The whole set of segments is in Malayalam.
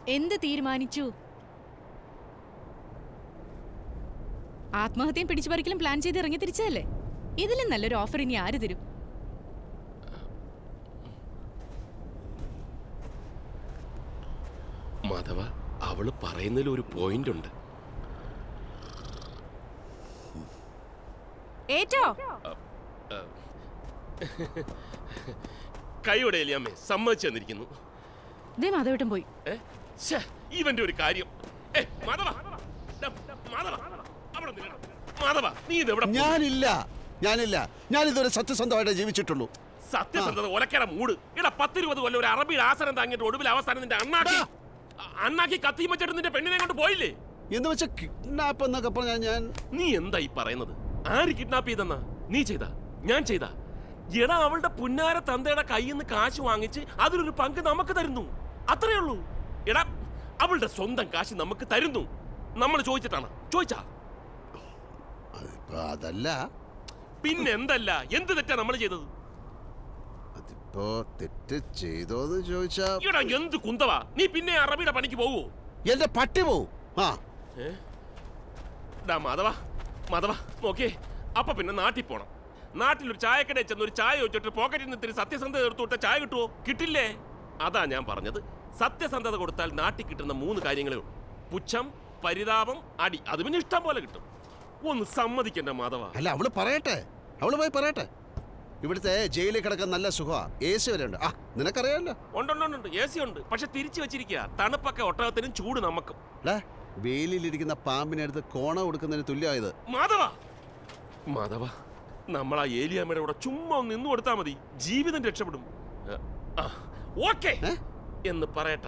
എന്ത് തീരുമാനിച്ചു ആത്മഹത്യയും പിടിച്ചുപറിക്കലും പ്ലാൻ ചെയ്ത് ഇറങ്ങി തിരിച്ചതല്ലേ ഇതിലും നല്ലൊരു ഓഫർ ഇനി ആര് തരും മാധവ അവള് പറയുന്നതിൽ ഒരു പോയിന്റ് ഉണ്ട് ഏറ്റോ കൈയോടെ അമ്മേ സമ്മതിച്ചു തന്നിരിക്കുന്നു ദേ മാധവട്ടം പോയി ഏ? ശ്ശേ, ഇവന്റെ ഒരു കാര്യം ഏ, മാധവ ഡാ, മാധവ അവിടെ നില്ലെടാ. മാധവ നീ ഇതെവിടെ പോ- ഞാനില്ല ഞാനില്ല ഞാൻ ഇതുവരെ സത്യസന്ധമായിട്ട് ജീവിച്ചിട്ടുള്ളൂ സത്യസന്ധത ഒലക്കട മൂട് ഇടാ പത്തിരുപത് കൊല്ലം ഒരു അറബിയുടെ ആസനം താങ്ങിയിട്ട് ഒടുവിൽ അവസാനം നിന്റെ അണ്ണാക്കി അ- അണ്ണാക്കി കത്തിയും വെച്ചിട്ട് നിന്റെ പെണ്ണിനെ കൊണ്ട് പോയില്ലേ എന്ന് വെച്ച കിഡ്നാപ്പ് എന്നൊക്കെ പറഞ്ഞാൽ ഞാൻ നീ എന്താ ഈ പറയുന്നത് ആര് കിഡ്നാപ്പ് ചെയ്തെന്നാ നീ ചെയ്താ ഞാൻ ചെയ്താ എടാ അവളുടെ പുന്നാര തന്തയുടെ കയ്യിൽ നിന്ന് കാശ് വാങ്ങിച്ച് അതിലൊരു പങ്ക് നമുക്ക് തരുന്നു അത്രേ ഉള്ളൂ എടാ അവളുടെ സ്വന്തം കാശ് നമുക്ക് തരുന്നു നമ്മൾ ചോദിച്ചിട്ടാണ് ചോദിച്ചാ അതിപ്പോ അതല്ല പിന്നെ എന്തല്ല എന്ത് തെറ്റാ നമ്മൾ ചെയ്തത് അതിപ്പോ തെറ്റ് ചെയ്തോന്ന് ചോദിച്ചാ എടാ എന്ത് കുന്തവാ നീ പിന്നെ അറബിയുടെ പണിക്ക് പോവോ എന്റെ പട്ടി പോവും ആ ഏ? ഡാ മാധവ മാധവ നോക്കിയേ അപ്പൊ പിന്നെ നാട്ടിൽ പോണം നാട്ടിലൊരു ചായക്കടയിൽ ചെന്ന് ഒരു ചായ വെച്ചിട്ട് പോക്കറ്റിൽ നിന്ന് ഇത്തിരി സത്യസന്ധത എടുത്തു കൊടുത്ത ചായ കിട്ടുമോ കിട്ടില്ലേ അതാ ഞാൻ പറഞ്ഞത് സത്യസന്ധത കൊടുത്താൽ നാട്ടിൽ കിട്ടുന്ന മൂന്ന് കാര്യങ്ങളേ ഉള്ളൂ പുച്ഛം പരിതാപം അടി അത് പിന്നെ ഇഷ്ടം പോലെ കിട്ടും ഒന്ന് സമ്മതിക്കണ്ട മാധവ അല്ല അവള് പറയട്ടെ അവള് പോയി പറയട്ടെ ഇവിടുത്തെ ജയിലിൽ കിടക്കാൻ നല്ല സുഖമാ എ സി വരെ ഉണ്ട് ആ നിനക്കറിയാമല്ലോ ഉണ്ടുണ്ടുണ്ട് എ സി ഉണ്ട് പക്ഷെ തിരിച്ചു വെച്ചിരിക്കുക തണുപ്പൊക്കെ ഒട്ടകത്തിനും ചൂട് നമുക്കും അല്ലേ വെയിലിലിരിക്കുന്ന പാമ്പിനടുത്ത് കോണ കൊടുക്കുന്നതിന് തുല്യമായത് മാധവ മാധവ നമ്മൾ ആ ഏലിയാമ്മയുടെ കൂടെ ചുമ്മാ ഒന്ന് നിന്ന് കൊടുത്താൽ മതി ജീവിതം രക്ഷപ്പെടും ഓക്കെ ഏ? എന്ന് പറയട്ട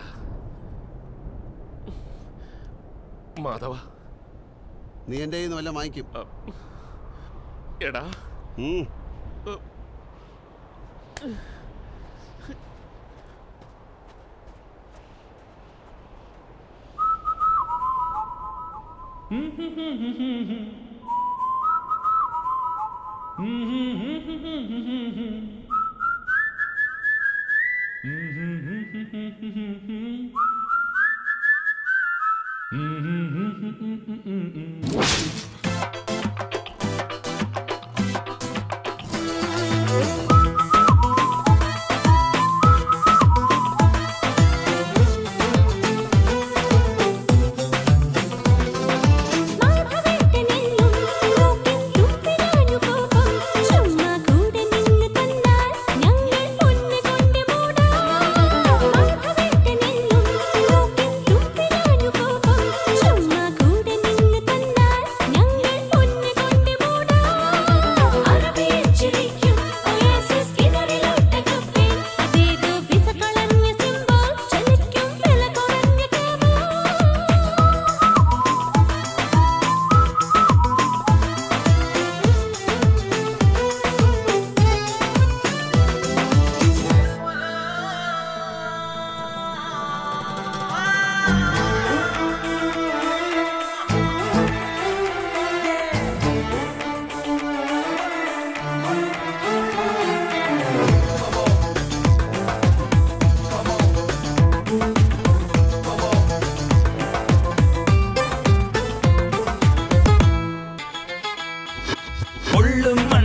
മാധവ നീ എൻ്റെ കയ്യിൽ നിന്ന് വല്ല വാങ്ങിക്കും ആ, എടാ ഉം. മാധവേട്ടനെന്നും നോക്കി തുപ്പിടാനുകോപം ചുമ്മാ കൂടെ നിന്ന് തന്നാൽ ഞങ്ങൾ പൊന്ന് കൊണ്ട് മൂടാം മാധവേട്ടനെന്നും നോക്കി തുപ്പിടാനുകോപം ചുമ്മാ കൂടെ നിന്ന് തന്നാൽ ഞങ്ങൾ പൊന്ന് കൊണ്ട് മൂടാം അറബിയിൽ ചിരിക്കും ഒയാസിസ് കിണറിലൊട്ടകപ്പേ അതേതോ വിസ കളഞ്ഞ സിംബോൾ ചലിക്കും വില കുറഞ്ഞ കാമോ കൊള്ളും